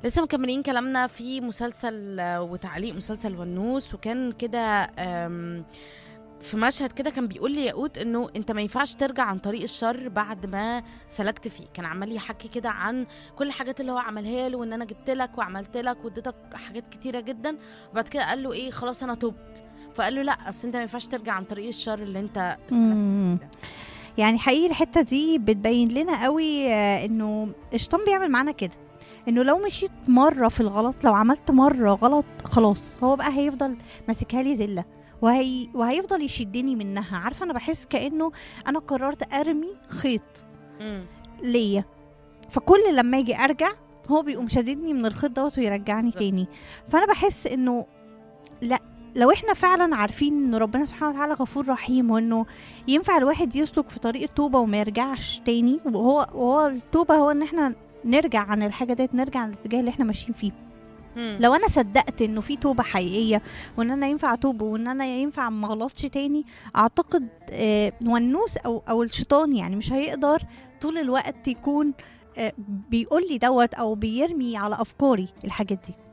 لسه مكملين كلامنا في مسلسل آه، وتعليق مسلسل ونوس وكان كده آم، في مشهد كده كان بيقول لي ياقوت انه انت ما ينفعش ترجع عن طريق الشر بعد ما سلكت فيه كان عمال يحكي كده عن كل الحاجات اللي هو عملها له وان انا جبت لك وعملت لك واديتك حاجات كتيره جدا وبعد كده قال له ايه خلاص انا تبت فقال له لا اصل انت ما ينفعش ترجع عن طريق الشر اللي انت سلكت مم. فيه ده يعني حقيقي الحته دي بتبين لنا قوي آه، انه الشيطان بيعمل معانا كده انه لو مشيت مره في الغلط لو عملت مره غلط خلاص هو بقى هيفضل ماسكها لي زله وهي وهيفضل يشدني منها عارفه انا بحس كانه انا قررت ارمي خيط مم. ليا فكل لما اجي ارجع هو بيقوم شاددني من الخيط دوت ويرجعني بالظبط. تاني فانا بحس انه لا لو احنا فعلا عارفين ان ربنا سبحانه وتعالى غفور رحيم وانه ينفع الواحد يسلك في طريق التوبه وما يرجعش تاني وهو وهو التوبه هو ان احنا نرجع عن الحاجه ديت نرجع عن الاتجاه اللي احنا ماشيين فيه مم. لو انا صدقت انه في توبه حقيقيه وان انا ينفع اتوب وان انا ينفع ما اغلطش تاني اعتقد آه، والنوس او او الشيطان يعني مش هيقدر طول الوقت يكون آه، بيقول لي دوت او بيرمي على افكاري الحاجات دي